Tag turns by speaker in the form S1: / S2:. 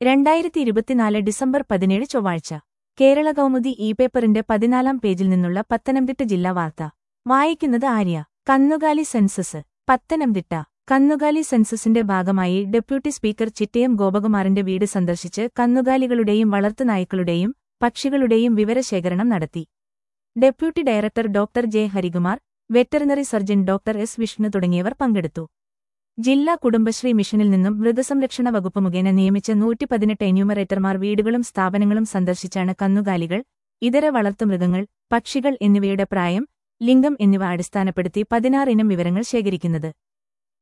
S1: രണ്ടായിരത്തി ഇരുപത്തിനാല് ഡിസംബർ പതിനേഴ് ചൊവ്വാഴ്ച കേരള കൗമുദി ഇ പേപ്പറിന്റെ പതിനാലാം പേജിൽ നിന്നുള്ള പത്തനംതിട്ട ജില്ലാ വാർത്ത വായിക്കുന്നത് ആര്യ കന്നുകാലി സെൻസസ് പത്തനംതിട്ട കന്നുകാലി സെൻസസിന്റെ ഭാഗമായി ഡെപ്യൂട്ടി സ്പീക്കർ ചിറ്റയം ഗോപകുമാറിന്റെ വീട് സന്ദർശിച്ച് കന്നുകാലികളുടെയും വളർത്തുനായ്ക്കളുടെയും പക്ഷികളുടെയും വിവരശേഖരണം നടത്തി deputy director doctor J Harikumar veterinary surgeon doctor S Vishnu തുടങ്ങിയവർ പങ്കെടുത്തു ജില്ലാ കുടുംബശ്രീ മിഷനിൽ നിന്നും മൃഗസംരക്ഷണ വകുപ്പ് മുഖേന നിയമിച്ച നൂറ്റി പതിനെട്ട് എന്യൂമറേറ്റർമാർ വീടുകളും സ്ഥാപനങ്ങളും സന്ദർശിച്ചാണ് കന്നുകാലികൾ ഇതര വളർത്തുമൃഗങ്ങൾ പക്ഷികൾ എന്നിവയുടെ പ്രായം ലിംഗം എന്നിവ അടിസ്ഥാനപ്പെടുത്തി പതിനാറ് ഇനം വിവരങ്ങൾ ശേഖരിക്കുന്നത്